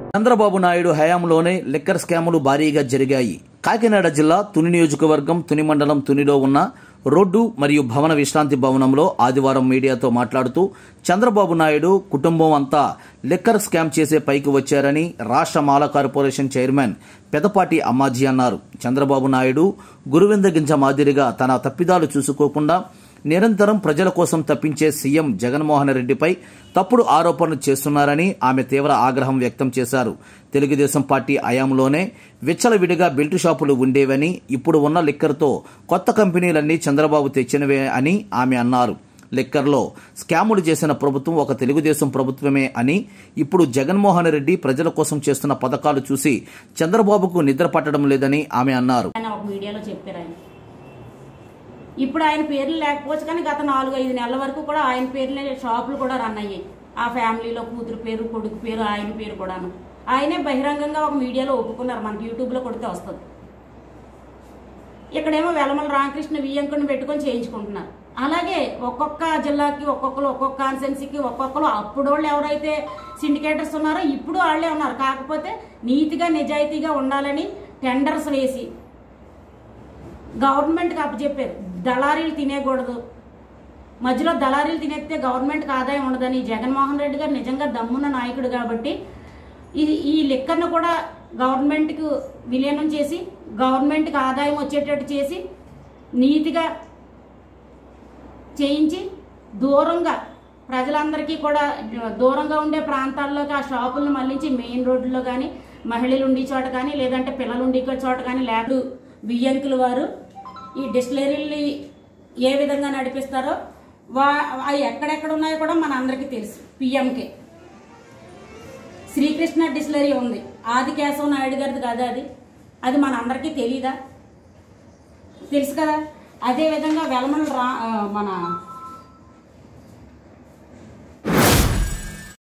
చంద్రబాబు నాయుడు హయాంలోనే లిక్కర్ స్కాములు భారీగా జరిగాయి కాకినాడ జిల్లా తుని నియోజకవర్గం తుని మండలం తునిలో ఉన్న రోడ్డు మరియు భవన విశ్రాంతి భవనంలో ఆదివారం మీడియాతో మాట్లాడుతూ చంద్రబాబు నాయుడు కుటుంబం అంతా లిక్కర్ స్కామ్ చేసే పైకి వచ్చారని రాష్ట్ర మాల కార్పొరేషన్ చైర్మన్ పెదపాటి అమ్మాజీ అన్నారు చంద్రబాబు నాయుడు గురువిందగింజ మాదిరిగా తన తప్పిదాలు చూసుకోకుండా నిరంతరం ప్రజల కోసం తప్పించే సీఎం జగన్మోహన్ రెడ్డిపై తప్పుడు ఆరోపణలు చేస్తున్నారని ఆమె తీవ్ర ఆగ్రహం వ్యక్తం చేశారు తెలుగుదేశం పార్టీ హయాంలోనే విచ్చలవిడిగా బెల్ట్ షాపులు ఉండేవని ఇప్పుడు ఉన్న లిక్కర్తో కొత్త కంపెనీలన్నీ చంద్రబాబు తెచ్చినవే అని ఆమె అన్నారు లిక్కర్లో స్కాములు చేసిన ప్రభుత్వం ఒక తెలుగుదేశం ప్రభుత్వమే అని ఇప్పుడు జగన్మోహన్ రెడ్డి ప్రజల కోసం చేస్తున్న పథకాలు చూసి చంద్రబాబుకు నిద్ర పట్టడం లేదని ఆమె అన్నారు ఆయన ఒక మీడియాలో చెప్పారు ఆయన ఇప్పుడు ఆయన పేర్లు లేకపోవచ్చు కానీ గత నాలుగు ఐదు నెలల వరకు కూడా ఆయన పేర్లే షాపులు కూడా రన్ అయ్యాయి ఆ ఫ్యామిలీలో కూతురు పేరు కొడుకు పేరు ఆయన పేరు కూడాను ఆయనే బహిరంగంగా ఒక మీడియాలో ఒప్పుకున్నారు మనకి యూట్యూబ్లో కొడితే వస్తుంది ఇక్కడేమో వెలమల రామకృష్ణ వియ్యంకుని పెట్టుకొని చేయించుకుంటున్నారు అలాగే ఒక్కొక్క జిల్లాకి ఒక్కొక్కరు ఒక్కొక్క కాన్సెన్సీకి ఒక్కొక్కరు అప్పుడోళ్ళు ఎవరైతే సిండికేటర్స్ ఉన్నారో ఇప్పుడు వాళ్ళే ఉన్నారు కాకపోతే నీతిగా నిజాయితీగా ఉండాలని టెండర్స్ వేసి గవర్నమెంట్కి అప్పచెప్పారు దళారీలు తినేయకూడదు మధ్యలో దళారీలు తినేస్తే గవర్నమెంట్కి ఆదాయం ఉండదని జగన్మోహన్ రెడ్డి గారు నిజంగా దమ్మున్న నాయకుడు కాబట్టి ఈ ఈ లెక్కను కూడా గవర్నమెంట్కి విలీనం చేసి గవర్నమెంట్కి ఆదాయం వచ్చేటట్టు చేసి నీతిగా చేయించి దూరంగా ప్రజలందరికీ కూడా దూరంగా ఉండే ప్రాంతాల్లోకి ఆ షాపులను మళ్ళించి మెయిన్ రోడ్లలో కానీ మహిళలు ఉండే చోట కానీ లేదంటే పిల్లలు ఉండే చోట కానీ లేడు బియ్యంకుల వారు ఈ డిస్టిలరీని ఏ విధంగా నడిపిస్తారో వా అవి ఎక్కడెక్కడ ఉన్నాయో కూడా మన అందరికీ తెలుసు పిఎంకే శ్రీకృష్ణ డిస్టిలరీ ఉంది ఆది కేశవ నాయుడు గారిది కదా అది అది మన అందరికీ తెలీదా తెలుసు కదా అదే విధంగా వెలమల రా ఆ, మన